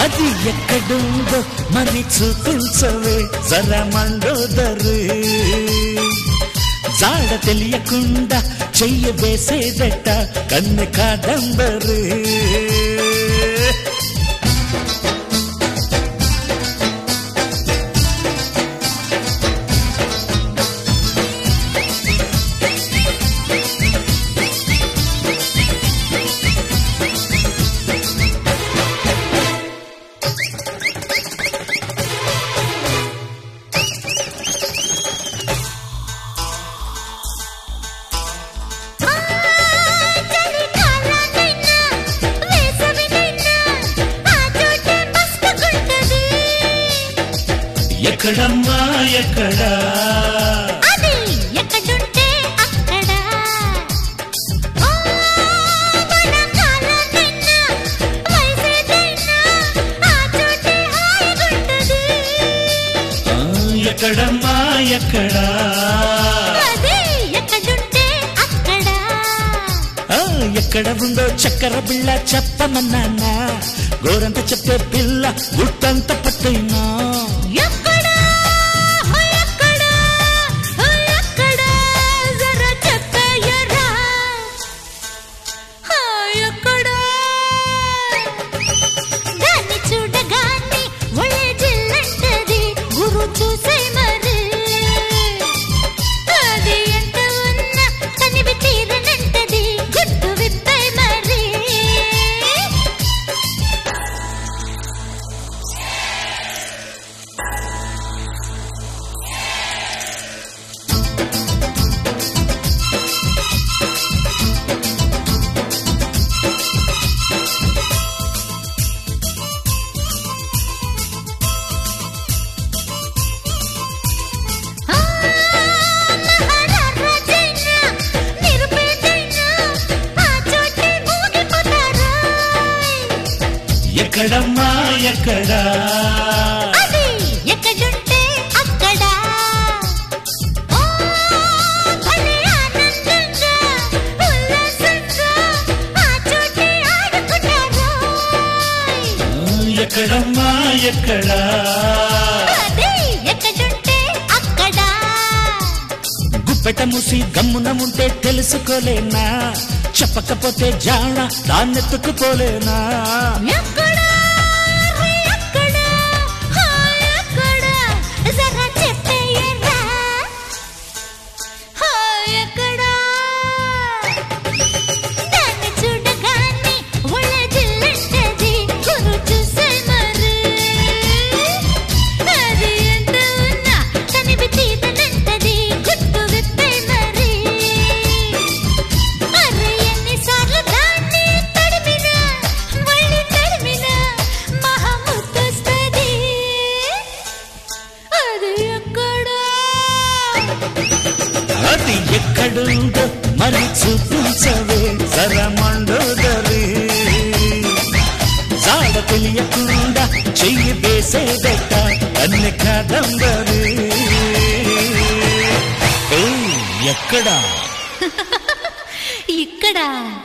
అది ఎక్కడుందో మరి చూపించవే జర మండోదరు జాడ తెలియకుండా చెయ్యి వేసేదట కన్ను కాదంబరు చలికాలమైనా, వేసవినైనా, ఆ చోటే మస్తుగుంటది. ఎక్కడమ్మా ఎక్కడా అది ఎక్కడుంటే అక్కడ. ఓ వనకాలమైనా, వయసేదైనా, ఆ చోటే హాయిగుంటది. ఆ, ఎక్కడమ్మా ఎక్కడా అది ఎక్కడుంటే అక్కడ. ఆ, ఎక్కడ ఉందో చక్కెర బిళ్ళ చెప్పమన్నానా గోరంత చెప్పే పిల్ల గుట్టంత పట్టైనా ఎక్కడా హో ఎక్కడా హో ఎక్కడా జరా చెప్పయ్యరా హో ఎక్కడా దాన్ని చూడగానే ఒళ్ళే జిల్లంటది గురు చూసే మరి అది ఎంత ఉన్నా తనివి తీరనంటది గుట్టు విప్పే మరి ఆ మహారాజైనా నిరుపేదైనా ఆ చోటే ఊగిపోతారా ఎక్కడమ్మా ఎక్కడా అది ఎక్కడుంటే అక్కడ ఓ భలే ఆనందంగా ఉల్లాసంగా ఆ చోటే ఆడుకుంటారా ఆ, ఎక్కడమ్మా ఎక్కడా అది ఎక్కడుంటే అక్కడ గుప్పెట మూసి గమ్మున ఉంటే తెలుసుకోలేనా చెప్పకపోతే జాణ దాన్నెత్తుకుపోలేనా ఎక్కడ ఎక్కడ హాయ్ ఎక్కడ జరా చెప్పేయరా హాయ్ ఎక్కడ దాన్ని చూడగానే ఒళ్ళ జిల్లంటది గురు చూసే మరి అది ఎంత ఉన్నా తనివి తీతనంటది గుట్టు విప్పే మరి అరే ఎన్నిసార్లు దాన్ని తడిమినా మళ్ళీ తడిమినా మహాముద్దొస్తది అది ఎక్కడా అది ఎక్కడుందో మరి చూపించవే సరమండోదరి జాడ తెలియకుండా చెయ్యి వేసేదట అన్ని కాదంబరి ఏయ్, ఎక్కడా ఇక్కడ